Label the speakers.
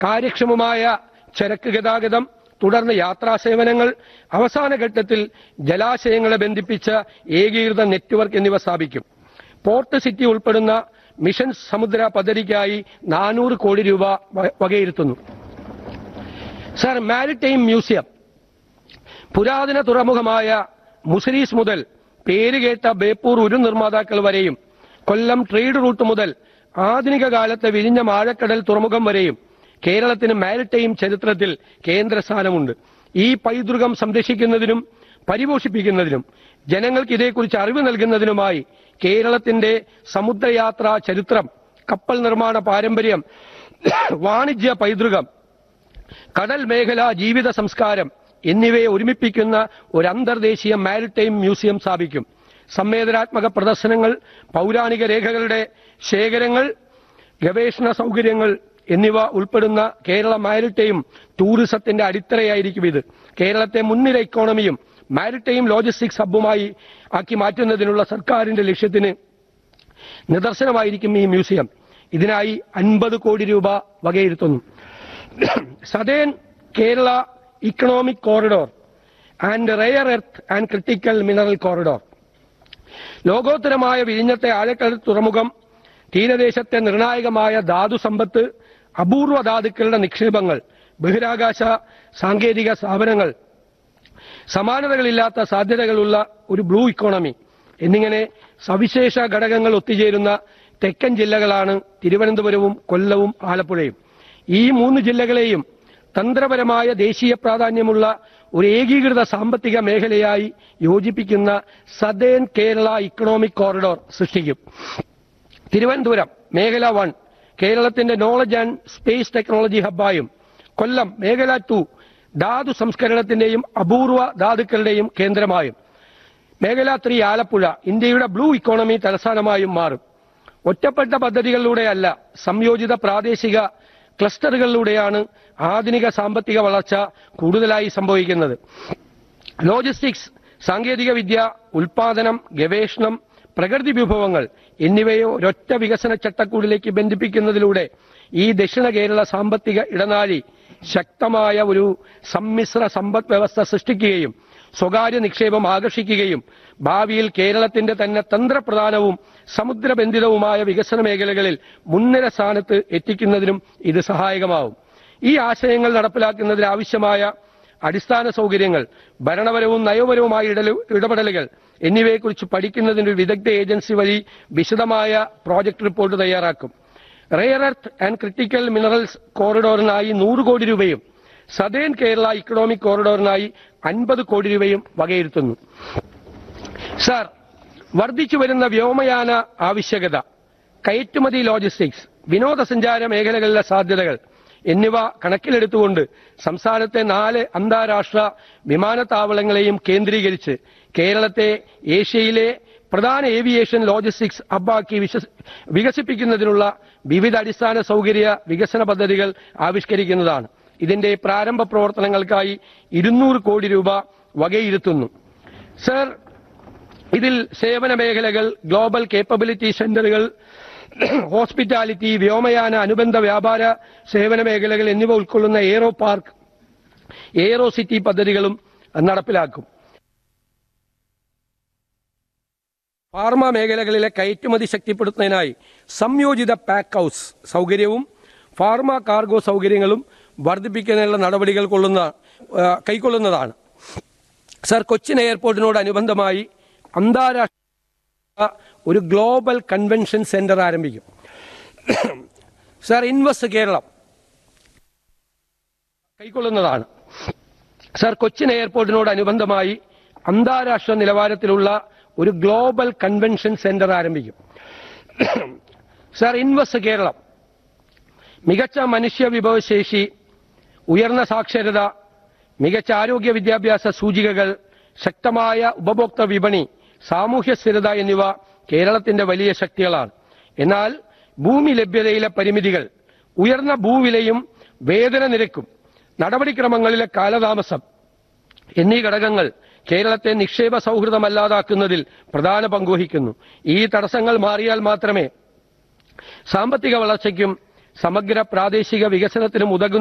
Speaker 1: കാര്യക്ഷമമായ ചരക്ക് ഗതാഗതം തുടർന്ന് യാത്രാ സേവനങ്ങൾ അവസാന ഘട്ടത്തിൽ ജലാശയങ്ങളെ ബന്ധിപ്പിച്ച ഏകീകൃത നെറ്റ്വർക്ക് എന്നിവ സ്ഥാപിക്കും പോർട്ട് സിറ്റി ഉൾപ്പെടുന്ന മിഷൻ സമുദ്ര പദ്ധതിക്കായി നാനൂറ് കോടി രൂപ വ- വകയിരുത്തുന്നു സർ മാരിടൈം മ്യൂസിയം പുരാതന തുറമുഖമായ മുസരീസ് മുതൽ പേരുകേട്ട ബേപ്പൂർ ഉരു നിർമ്മാതാക്കൾ വരെയും കൊല്ലം ട്രേഡ് റൂട്ട് മുതൽ ആധുനിക കാലത്തെ വിഴിഞ്ഞ ആഴക്കടൽ തുറമുഖം വരെയും കേരളത്തിന് മാരിടൈം ചരിത്രത്തിൽ കേന്ദ്ര സ്ഥാനമുണ്ട് ഈ പൈതൃകം സംരക്ഷിക്കുന്നതിനും പരിപോഷിപ്പിക്കുന്നതിനും ജനങ്ങൾക്ക് ഇതേക്കുറിച്ച് അറിവ് നൽകുന്നതിനുമായി കേരളത്തിന്റെ സമുദ്രയാത്രാ ചരിത്രം കപ്പൽ നിർമ്മാണ പാരമ്പര്യം വാണിജ്യ പൈതൃകം കടൽ മേഖല ജീവിത സംസ്കാരം എന്നിവയെ ഒരുമിപ്പിക്കുന്ന ഒരു അന്തർദേശീയ മാരിടൈം മ്യൂസിയം സ്ഥാപിക്കും സംവേദനാത്മക പ്രദർശനങ്ങൾ പൗരാണിക രേഖകളുടെ ശേഖരങ്ങൾ ഗവേഷണ സൗകര്യങ്ങൾ എന്നിവ ഉൾപ്പെടുന്ന കേരള മാരിടൈം ടൂറിസത്തിന്റെ അടിത്തറയായിരിക്കും ഇത് കേരളത്തെ മുൻനിര ഇക്കോണമിയും മാരിടൈം ലോജിസ്റ്റിക്സ് ഹബ്ബുമായി ആക്കി മാറ്റുന്നതിനുള്ള സർക്കാരിന്റെ ലക്ഷ്യത്തിന് നിദർശനമായിരിക്കും ഈ മ്യൂസിയം ഇതിനായി അൻപത് കോടി രൂപ വകയിരുത്തുന്നു southern Kerala economic corridor and rare earth and critical mineral corridor ലോകോത്തരമായ വിഴിഞ്ഞത്തെ ആഴക്കടൽ തുറമുഖം തീരദേശത്തെ നിർണായകമായ ധാതു സമ്പത്ത് അപൂർവ ധാതുക്കളുടെ നിക്ഷേപങ്ങൾ ബഹിരാകാശ സാങ്കേതിക സ്ഥാപനങ്ങൾ സമാനതകളില്ലാത്ത സാധ്യതകളുള്ള ഒരു ബ്ലൂ ഇക്കോണമി എന്നിങ്ങനെ സവിശേഷ ഘടകങ്ങൾ ഒത്തുചേരുന്ന തെക്കൻ ജില്ലകളാണ് തിരുവനന്തപുരവും കൊല്ലവും ആലപ്പുഴയും ഈ മൂന്ന് ജില്ലകളെയും തന്ത്രപരമായ ദേശീയ പ്രാധാന്യമുള്ള ഒരു ഏകീകൃത സാമ്പത്തിക മേഖലയായി യോജിപ്പിക്കുന്ന സദേൺ കേരള ഇക്കണോമിക് കോറിഡോർ സൃഷ്ടിക്കും തിരുവനന്തപുരം മേഖല വൺ കേരളത്തിന്റെ നോളജ് ആൻഡ് സ്പേസ് ടെക്നോളജി ഹബ്ബായും കൊല്ലം മേഖല ടു ധാതു സംസ്കരണത്തിന്റെയും അപൂർവ ധാതുക്കളുടെയും കേന്ദ്രമായും മേഖല ത്രീ ആലപ്പുഴ ഇന്ത്യയുടെ ബ്ലൂ ഇക്കോണമി തലസ്ഥാനമായും മാറും ഒറ്റപ്പെട്ട പദ്ധതികളിലൂടെയല്ല സംയോജിത പ്രാദേശിക ക്ലസ്റ്ററുകളിലൂടെയാണ് ആധുനിക സാമ്പത്തിക വളർച്ച കൂടുതലായി സംഭവിക്കുന്നത് ലോജിസ്റ്റിക്സ് സാങ്കേതിക വിദ്യ ഉൽപാദനം ഗവേഷണം പ്രകൃതി വിഭവങ്ങൾ എന്നിവയെ ഒരൊറ്റ വികസന ചട്ടക്കൂടിലേക്ക് ബന്ധിപ്പിക്കുന്നതിലൂടെ ഈ ദക്ഷിണ കേരള സാമ്പത്തിക ഇടനാഴി ശക്തമായ ഒരു സമ്മിശ്ര സമ്പദ് വ്യവസ്ഥ സൃഷ്ടിക്കുകയും സ്വകാര്യ നിക്ഷേപം ആകർഷിക്കുകയും ഭാവിയിൽ കേരളത്തിന്റെ തന്നെ തന്ത്രപ്രധാനവും സമുദ്രബന്ധിതവുമായ വികസന മേഖലകളിൽ മുൻനിര സ്ഥാനത്ത് എത്തിക്കുന്നതിനും ഇത് സഹായകമാവും ഈ ആശയങ്ങൾ നടപ്പിലാക്കുന്നതിന് ആവശ്യമായ അടിസ്ഥാന സൗകര്യങ്ങൾ ഭരണപരവും നയപരവുമായ ഇടലു- ഇടപെടലുകൾ എന്നിവയെക്കുറിച്ച് പഠിക്കുന്നതിന് ഒരു വിദഗ്ധ ഏജൻസി വഴി വിശദമായ പ്രോജക്ട് റിപ്പോർട്ട് തയ്യാറാക്കും rare earth and critical minerals കോറിഡോറിനായി നൂറ് കോടി രൂപയും സദേൺ കേരള ഇക്കണോമിക് കോറിഡോറിനായി അൻപത് കോടി രൂപയും വകയിരുത്തുന്നു സാർ വർദ്ധിച്ചു വരുന്ന വ്യോമയാന ആവശ്യകത കയറ്റുമതി ലോജിസ്റ്റിക്സ് വിനോദസഞ്ചാര മേഖലകളിലെ സാധ്യതകൾ എന്നിവ കണക്കിലെടുത്തുകൊണ്ട് സംസ്ഥാനത്തെ നാല് അന്താരാഷ്ട്ര വിമാനത്താവളങ്ങളെയും കേന്ദ്രീകരിച്ച് കേരളത്തെ ഏഷ്യയിലെ പ്രധാന ഏവിയേഷൻ ലോജിസ്റ്റിക്സ് ഹബ്ബാക്കി വിശ്വസ് വികസിപ്പിക്കുന്നതിനുള്ള വിവിധ അടിസ്ഥാന സൗകര്യ വികസന പദ്ധതികൾ ആവിഷ്കരിക്കുന്നതാണ് ഇതിന്റെ പ്രാരംഭ പ്രവർത്തനങ്ങൾക്കായി ഇരുന്നൂറ് കോടി രൂപ വകയിരുത്തുന്നു സർ ഇതിൽ സേവന മേഖലകൾ ഗ്ലോബൽ കേപ്പബിലിറ്റി സെന്ററുകൾ ഹോസ്പിറ്റാലിറ്റി വ്യോമയാന അനുബന്ധ വ്യാപാര സേവന മേഖലകൾ എന്നിവ ഉൾക്കൊള്ളുന്ന എയ്റോ പാർക്ക് എയ്റോ സിറ്റി പദ്ധതികളും നടപ്പിലാക്കും ഫാർമ മേഖലകളിലെ കയറ്റുമതി ശക്തിപ്പെടുത്തുന്നതിനായി സംയോജിത പാക്ക് ഹൗസ് സൗകര്യവും ഫാർമ കാർഗോ സൗകര്യങ്ങളും വർദ്ധിപ്പിക്കുന്നതിനുള്ള നടപടികൾ കൊള്ളുന്ന ആ, കൈക്കൊള്ളുന്നതാണ് സർ കൊച്ചിൻ എയർപോർട്ടിനോടനുബന്ധമായി അന്താരാഷ്ട്ര ഒരു ഗ്ലോബൽ കൺവെൻഷൻ സെന്റർ ആരംഭിക്കും സർ ഇൻവെസ്റ്റ് കേരളം കൈക്കൊള്ളുന്നതാണ് സർ കൊച്ചിൻ എയർപോർട്ടിനോടനുബന്ധമായി അന്താരാഷ്ട്ര നിലവാരത്തിലുള്ള ഒരു ഗ്ലോബൽ കൺവെൻഷൻ സെന്റർ ആരംഭിക്കും സർ ഇൻവെസ്റ്റ് കേരളം മികച്ച മനുഷ്യ വിഭവശേഷി ഉയർന്ന സാക്ഷരത മികച്ച ആരോഗ്യ വിദ്യാഭ്യാസ സൂചികകൾ ശക്തമായ ഉപഭോക്തൃ വിപണി സാമൂഹ്യ സ്ഥിരത എന്നിവ കേരളത്തിന്റെ വലിയ ശക്തികളാണ് എന്നാൽ ഭൂമി ലഭ്യതയിലെ പരിമിതികൾ ഉയർന്ന ഭൂവിലയും വേതന നിരക്കും നടപടിക്രമങ്ങളിലെ കാലതാമസം എന്നീ ഘടകങ്ങൾ കേരളത്തെ നിക്ഷേപ സൗഹൃദമല്ലാതാക്കുന്നതിൽ പ്രധാന പങ്കുവഹിക്കുന്നു ഈ തടസ്സങ്ങൾ മാറിയാൽ മാത്രമേ സാമ്പത്തിക വളർച്ചയ്ക്കും സമഗ്ര പ്രാദേശിക വികസനത്തിനും ഉതകുന്ന